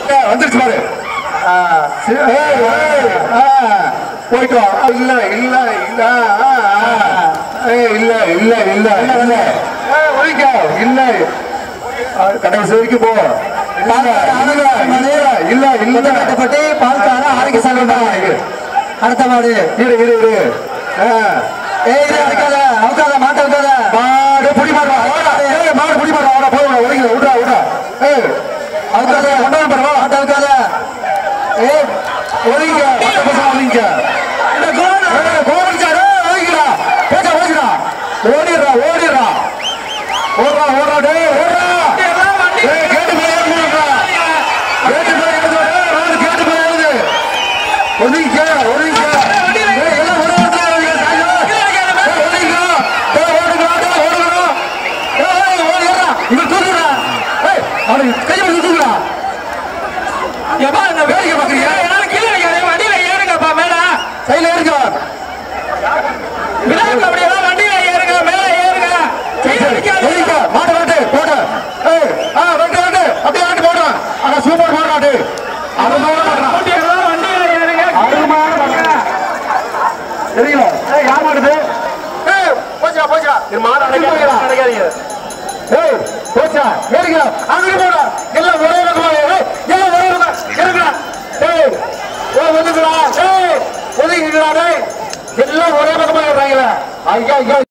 ஏய், வந்துருச்சு பாரு ஆ, சரி, ஏய், ஏய், ஆ, போயிட்டு வா இல்ல இல்ல இல்ல ஆ, ஆ. ஏய், இல்ல இல்ல இல்ல இல்ல ஏய், ஒழிக்க இல்ல ஆ, கடைசி வரைக்கும் போ இல்ல இல்ல இல்ல இல்ல இல்ல கட்டப்பட்டு பால்கார ஆரோக்கிய சங்கம் அடுத்த மாடு இரு இரு இரு ஆ. ஏய் இது அடிக்காத அவுக்காத மாட்ட அவுக்காத மாடு புடி மாடு வா. வாடா. ஏய், மாடு புடி மாடு வாடா போய் ஒழிக்க விட்றா விட்றா ஏய் அவுக்காத கொண்டாந்து பாரு வா மாட்ட அவுக்காத ஏய் ஒழிங்க மத்த பசங்க ஒழிங்க இந்த கோவம் ஏய், கோவிச்சாரு, ஒழிங்கடா. போச்சா, போச்சுடா. ஓடிடுறா, ஓடிடுறா. ஓடுறா, ஓடுறா, டேய், ஓடுறா. ஏய், கேட்டு மேல ஏறுங்கடா. கேட்டு மேல ஏறுது, ஏய், ரோடு கேட்டு மேல ஏறுது. ஒழிங்க, ஒழிங்க. ஏய், எல்லாம் ஒரே இடத்துல ஏறுங்க, சாயோ. ஏய், ஒழிங்க. டேய், ஓடுங்கடா, டேய், ஓடுங்கடா. ஏய், ஏய், ஓடிடுறா. இவன் தூக்குறா. ஏய், அவனை கையை வச்சு தூக்குறா. எப்பா இந்த வேடிக்கை பார்க்கறியா? என்னால கீழே வைக்காதே வண்டியில ஏறுங்கப்பா மேல கையில ஏறுங்க. விடாம அப்படியே வண்டியில ஏறுங்க மேல ஏறுங்க சரி, கீழே சரி. வைக்காதே. ஒழிங்க. மாட்டு, மாட்டு, போடு. ஏய், ஆ, வெட்டு, வெட்டு. அப்படியே வெட்டு போடுறான். ஆனா சூப்பர் போடுறான், டேய். அருமையான போடுறான். வண்டியெல்லாம் வண்டியில ஏறுங்க அருமையான போடுறான். சரிங்களா? ஏய், யார் மாட்டுது? ஏய், போச்சுடா, போச்சுடா. இது மாடு அடைக்காதீங்க, அடைக்காதீங்க. ஏய், போச்சா? ஏறுங்க. அங்கிட்டு போடா. எல்லாம் ஒரே பக்கமா ஏறு. எல்லாம் ஒரே பக்கம். இறங்குடா. ஏய், ஏய், ஒதுக்குடா. ஏய், ஒதுங்கிக்கடா, டேய். எல்லாம் ஒரே பக்கமா ஏறுறாங்களே. ஐயா ஐயா